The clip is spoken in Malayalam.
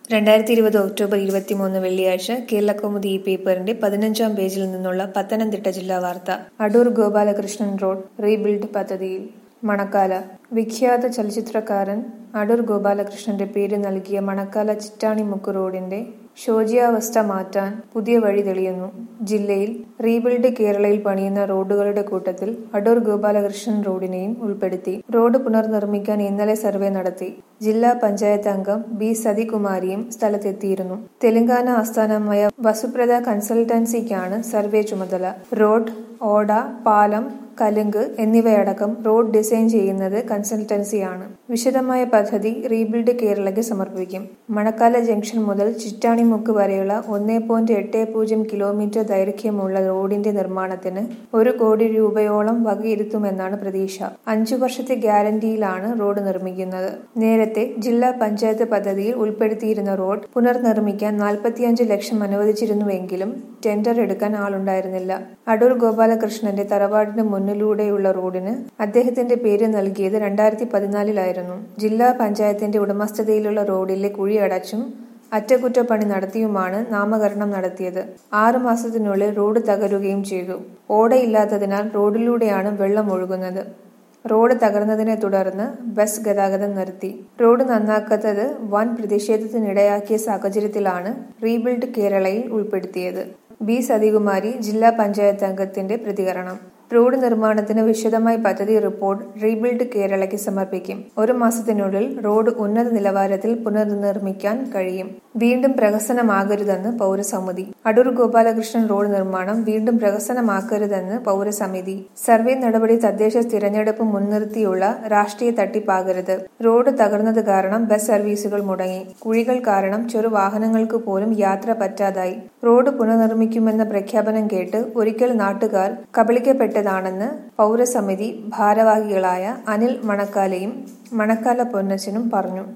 രണ്ടായിരത്തി ഇരുപത് ഒക്ടോബർ ഇരുപത്തിമൂന്ന് വെള്ളിയാഴ്ച കേരളകൗമുദി ഈ പേപ്പറിന്റെ പതിനഞ്ചാം പേജിൽ നിന്നുള്ള പത്തനംതിട്ട ജില്ലാ വാർത്ത അടൂർ ഗോപാലകൃഷ്ണൻ റോഡ് റീബിൽഡ് പദ്ധതിയിൽ മണക്കാല വിഖ്യാത ചലച്ചിത്രകാരൻ അടൂർ ഗോപാലകൃഷ്ണന്റെ പേര് നൽകിയ മണക്കാല ചിറ്റാണിമുക്ക് റോഡിന്റെ ശോച്യാവസ്ഥ മാറ്റാൻ പുതിയ വഴി തെളിയുന്നു ജില്ലയിൽ റീബിൽഡ് കേരളയിൽ പണിയുന്ന റോഡുകളുടെ കൂട്ടത്തിൽ അടൂർ ഗോപാലകൃഷ്ണൻ റോഡിനെയും ഉൾപ്പെടുത്തി റോഡ് പുനർനിർമ്മിക്കാൻ ഇന്നലെ സർവേ നടത്തി ജില്ലാ പഞ്ചായത്ത് അംഗം ബി സതികുമാരിയും സ്ഥലത്തെത്തിയിരുന്നു തെലങ്കാന ആസ്ഥാനമായ വസുപ്രദ കൺസൾട്ടൻസിക്കാണ് സർവേ ചുമതല റോഡ് ഓട പാലം കലുങ്ക് എന്നിവയടക്കം റോഡ് ഡിസൈൻ ചെയ്യുന്നത് കൺസൾട്ടൻസിയാണ് വിശദമായ പദ്ധതി റീബിൽഡ് കേരളയ്ക്ക് സമർപ്പിക്കും മണക്കാല ജംഗ്ഷൻ മുതൽ ചിറ്റാണിമുക്ക് വരെയുള്ള ഒന്നേ പോയിന്റ് എട്ട് പൂജ്യം കിലോമീറ്റർ ദൈർഘ്യമുള്ള റോഡിന്റെ നിർമ്മാണത്തിന് ഒരു കോടി രൂപയോളം വകയിരുത്തുമെന്നാണ് പ്രതീക്ഷ അഞ്ചു വർഷത്തെ ഗ്യാരണ്ടിയിലാണ് റോഡ് നിർമ്മിക്കുന്നത് നേരത്തെ ജില്ലാ പഞ്ചായത്ത് പദ്ധതിയിൽ ഉൾപ്പെടുത്തിയിരുന്ന റോഡ് പുനർനിർമ്മിക്കാൻ നാൽപ്പത്തിയഞ്ച് ലക്ഷം അനുവദിച്ചിരുന്നുവെങ്കിലും ടെൻഡർ എടുക്കാൻ ആളുണ്ടായിരുന്നില്ല അടൂർ ഗോപാലകൃഷ്ണന്റെ തറവാടിന് മുന്നിലൂടെയുള്ള റോഡിന് അദ്ദേഹത്തിന്റെ പേര് നൽകിയത് രണ്ടായിരത്തി പതിനാലിലായിരുന്നു ജില്ലാ പഞ്ചായത്തിന്റെ ഉടമസ്ഥതയിലുള്ള റോഡിലെ കുഴി അടച്ചും അറ്റകുറ്റപ്പണി നടത്തിയുമാണ് നാമകരണം നടത്തിയത് ആറു മാസത്തിനുള്ളിൽ റോഡ് തകരുകയും ചെയ്തു ഓടയില്ലാത്തതിനാൽ റോഡിലൂടെയാണ് വെള്ളം ഒഴുകുന്നത് റോഡ് തകർന്നതിനെ തുടർന്ന് ബസ് ഗതാഗതം നിർത്തി റോഡ് നന്നാക്കാത്തത് വൻ പ്രതിഷേധത്തിനിടയാക്കിയ സാഹചര്യത്തിലാണ് റീബിൽഡ് കേരളയിൽ ഉൾപ്പെടുത്തിയത് ബി സതികുമാരി ജില്ലാ പഞ്ചായത്ത് അംഗത്തിന്റെ പ്രതികരണം റോഡ് നിർമ്മാണത്തിന് വിശദമായ പദ്ധതി റിപ്പോർട്ട് റീബിൽഡ് കേരളയ്ക്ക് സമർപ്പിക്കും ഒരു മാസത്തിനുള്ളിൽ റോഡ് ഉന്നത നിലവാരത്തിൽ പുനർനിർമ്മിക്കാൻ കഴിയും വീണ്ടും പ്രഹസനമാകരുതെന്ന് പൗരസമിതി അടൂർ ഗോപാലകൃഷ്ണൻ റോഡ് നിർമ്മാണം വീണ്ടും പ്രഹസനമാക്കരുതെന്ന് പൗരസമിതി സർവേ നടപടി തദ്ദേശ തിരഞ്ഞെടുപ്പ് മുൻനിർത്തിയുള്ള രാഷ്ട്രീയ തട്ടിപ്പാകരുത് റോഡ് തകർന്നത് കാരണം ബസ് സർവീസുകൾ മുടങ്ങി കുഴികൾ കാരണം ചെറു വാഹനങ്ങൾക്ക് പോലും യാത്ര പറ്റാതായി റോഡ് പുനർനിർമ്മിക്കുമെന്ന പ്രഖ്യാപനം കേട്ട് ഒരിക്കൽ നാട്ടുകാർ കബളിക്കപ്പെട്ടതാണെന്ന് പൗരസമിതി ഭാരവാഹികളായ അനിൽ മണക്കാലയും മണക്കാല പൊന്നച്ചനും പറഞ്ഞു